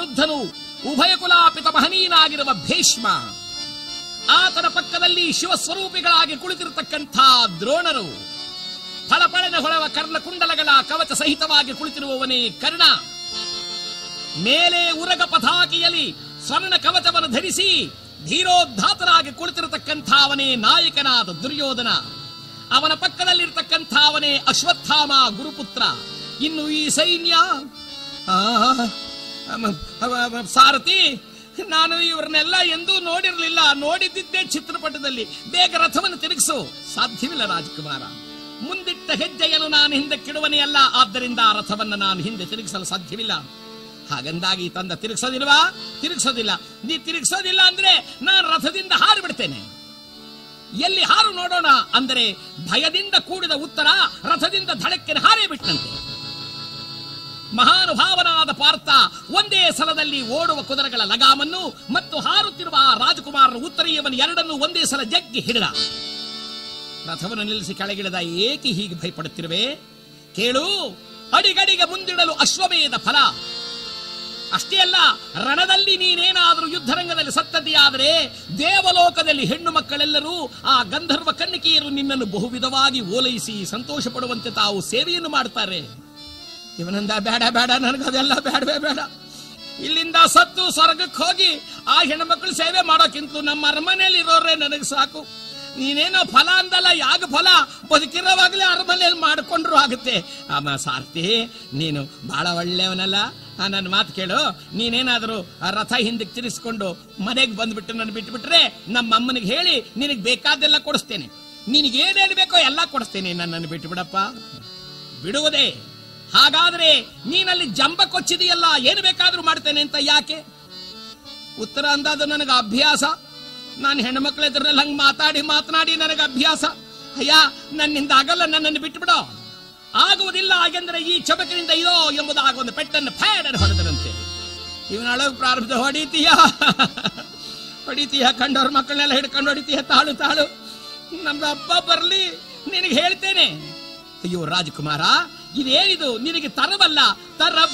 ವೃದ್ಧನು ಉಭಯ ಕುಲಾಪಿತ ಮಹನೀಯನಾಗಿರುವ ಭೀಷ್ಮ ಆತನ ಪಕ್ಕದಲ್ಲಿ ಶಿವಸ್ವರೂಪಿಗಳಾಗಿ ಕುಳಿತಿರತಕ್ಕಂಥ ದ್ರೋಣರು ಫಳಫಳನೆ ಹೊಳವ ಕರ್ಣಕುಂಡಲಗಳ ಕವಚ ಸಹಿತವಾಗಿ ಕುಳಿತಿರುವವನೇ ಕರ್ಣ ಮೇಲೆ ಉರಗ ಪತಾಕಿಯಲ್ಲಿ ಸ್ವರ್ಣ ಕವಚವನ್ನು ಧರಿಸಿ ಧೀರೋದ್ಧಾತರಾಗಿ ಕುಳಿತಿರತಕ್ಕಂಥ ಅವನೇ ನಾಯಕನಾದ ದುರ್ಯೋಧನ ಅವನ ಪಕ್ಕದಲ್ಲಿರ್ತಕ್ಕಂಥ ಅವನೇ ಅಶ್ವತ್ಥಾಮ ಗುರುಪುತ್ರ ಇನ್ನು ಈ ಸೈನ್ಯ ಆ, ಅಮ- ಅವ- ಅವ- ಸಾರಥಿ ನಾನು ಇವರನ್ನೆಲ್ಲ ಎಂದೂ ನೋಡಿರಲಿಲ್ಲ ನೋಡಿದ್ದಿದ್ದೇ ಚಿತ್ರಪಟದಲ್ಲಿ ಬೇಗ ರಥವನ್ನು ತಿರುಗಿಸು ಸಾಧ್ಯವಿಲ್ಲ ರಾಜಕುಮಾರ ಮುಂದಿಟ್ಟ ಹೆಜ್ಜೆಯನ್ನು ನಾನು ಹಿಂದಕ್ಕಿಡುವನೇ ಅಲ್ಲ ಆದ್ದರಿಂದ ಆ ರಥವನ್ನು ನಾನು ಹಿಂದೆ ತಿರುಗಿಸಲು ಸಾಧ್ಯವಿಲ್ಲ ಹಾಗಂದಾಗಿ ತಂದ ತಿರುಗಿಸೋದಿಲ್ವಾ ತಿರುಗಿಸೋದಿಲ್ಲ ನೀ ತಿರುಗಿಸೋದಿಲ್ಲ ಅಂದ್ರೆ ನಾನು ರಥದಿಂದ ಹಾರಿ ಬಿಡ್ತೇನೆ ಎಲ್ಲಿ ಹಾರು ನೋಡೋಣ ಅಂದರೆ ಭಯದಿಂದ ಕೂಡಿದ ಉತ್ತರ ರಥದಿಂದ ಧಡಕ್ಕೆ ಹಾರೇ ಬಿಟ್ಟಂತೆ ಮಹಾನುಭಾವನಾದ ಪಾರ್ಥ ಒಂದೇ ಸಲದಲ್ಲಿ ಓಡುವ ಕುದುರೆಗಳ ಲಗಾಮನ್ನು ಮತ್ತು ಹಾರುತ್ತಿರುವ ಆ ರಾಜಕುಮಾರನ ಉತ್ತರೀಯವನ್ನು ಎರಡನ್ನೂ ಒಂದೇ ಸಲ ಜಗ್ಗಿ ಹಿಡಿದ ರಥವನ್ನು ನಿಲ್ಲಿಸಿ ಕೆಳಗಿಳಿದ ಏಕೆ ಹೀಗೆ ಭಯಪಡುತ್ತಿರುವೆ ಕೇಳು ಅಡಿಗಡಿಗೆ ಮುಂದಿಡಲು ಅಶ್ವಮೇಧ ಫಲ ಅಷ್ಟೇ ಅಲ್ಲ ರಣದಲ್ಲಿ ನೀನೇನಾದರೂ ಯುದ್ಧರಂಗದಲ್ಲಿ ಸತ್ತದೆಯಾದರೆ ದೇವಲೋಕದಲ್ಲಿ ಹೆಣ್ಣು ಮಕ್ಕಳೆಲ್ಲರೂ ಆ ಗಂಧರ್ವ ಕನ್ನಿಕೆಯರು ನಿನ್ನನ್ನು ಬಹುವಿಧವಾಗಿ ಓಲೈಸಿ ಸಂತೋಷ ಪಡುವಂತೆ ತಾವು ಸೇವೆಯನ್ನು ಮಾಡ್ತಾರೆ ಇವನಂದ ಬೇಡ ಬೇಡ ನನಗದೆಲ್ಲ ಬೇಡವೇ ಬೇಡ ಇಲ್ಲಿಂದ ಸತ್ತು ಸ್ವರ್ಗಕ್ಕೆ ಹೋಗಿ ಆ ಹೆಣ್ಮಕ್ಳು ಸೇವೆ ಮಾಡೋಕ್ಕಿಂತ ನಮ್ಮ ಅರಮನೆಯಲ್ಲಿ ಇರೋರೇ ನನಗೆ ಸಾಕು ನೀನೇನೋ ಫಲ ಅಂದಲ್ಲ ಯಾಗ ಫಲ ಬದುಕಿರೋವಾಗಲೇ ಅರಮನೆಯಲ್ಲಿ ಮಾಡಿಕೊಂಡ್ರು ಆಗುತ್ತೆ ಆಮ ಸಾರ್ತಿ ನೀನು ಬಹಳ ಒಳ್ಳೆಯವನಲ್ಲ ಆ, ನನ್ನ ಮಾತು ಕೇಳು ನೀನೇನಾದರೂ ಆ ರಥ ಹಿಂದಕ್ಕೆ ತಿರ್ಸ್ಕೊಂಡು ಮನೆಗೆ ಬಂದ್ಬಿಟ್ಟು ನನ್ನ ಬಿಟ್ಬಿಟ್ರೆ ನಮ್ಮ ಅಮ್ಮನಿಗೆ ಹೇಳಿ ನಿನಗೆ ಬೇಕಾದ್ದೆಲ್ಲ ಕೊಡಿಸ್ತೇನೆ ನಿನಗೆ ಏನೇನು ಬೇಕೋ ಎಲ್ಲ ಕೊಡಿಸ್ತೇನೆ ನನ್ನನ್ನು ಬಿಟ್ಟು ಬಿಡಪ್ಪ ಬಿಡುವುದೇ ಹಾಗಾದ್ರೆ ನೀನಲ್ಲಿ ಜಂಬ ಕೊಚ್ಚಿದೆಯಲ್ಲ ಏನು ಬೇಕಾದ್ರೂ ಮಾಡ್ತೇನೆ ಅಂತ ಯಾಕೆ ಉತ್ತರ ಅಂದಾದ ನನಗೆ ಅಭ್ಯಾಸ ನಾನು ಹೆಣ್ಮಕ್ಳ ಎದುರಲ್ಲಿ ಹಂಗೆ ಮಾತಾಡಿ ಮಾತನಾಡಿ ನನಗೆ ಅಭ್ಯಾಸ ಅಯ್ಯ ನನ್ನಿಂದ ಆಗಲ್ಲ ನನ್ನನ್ನು ಬಿಟ್ಟುಬಿಡೋ ಆಗುವುದಿಲ್ಲ ಹಾಗೆಂದ್ರೆ ಈ ಚಬಕಿನಿಂದ ಇದೋ ಎಂಬುದಾಗಿ ಒಂದು ಪೆಟ್ಟನ್ನು ಫ್ಯಾಡನ್ನು ಹೊಡೆದರಂತೆ ಇವನೊಳಗೆ ಪ್ರಾರಂಭ ಹೊಡಿತೀಯ ಹೊಡಿತೀಯ ಕಂಡವ್ರ ಮಕ್ಕಳನ್ನೆಲ್ಲ ಹಿಡ್ಕೊಂಡು ಹೊಡಿತೀಯ ತಾಳು ತಾಳು ನಮ್ದು ಹಬ್ಬ ಬರ್ಲಿ ನಿನಗೆ ಹೇಳ್ತೇನೆ ಅಯ್ಯೋ ರಾಜಕುಮಾರ ಇದೇನಿದು ನಿನಗೆ ತರವಲ್ಲ ತರ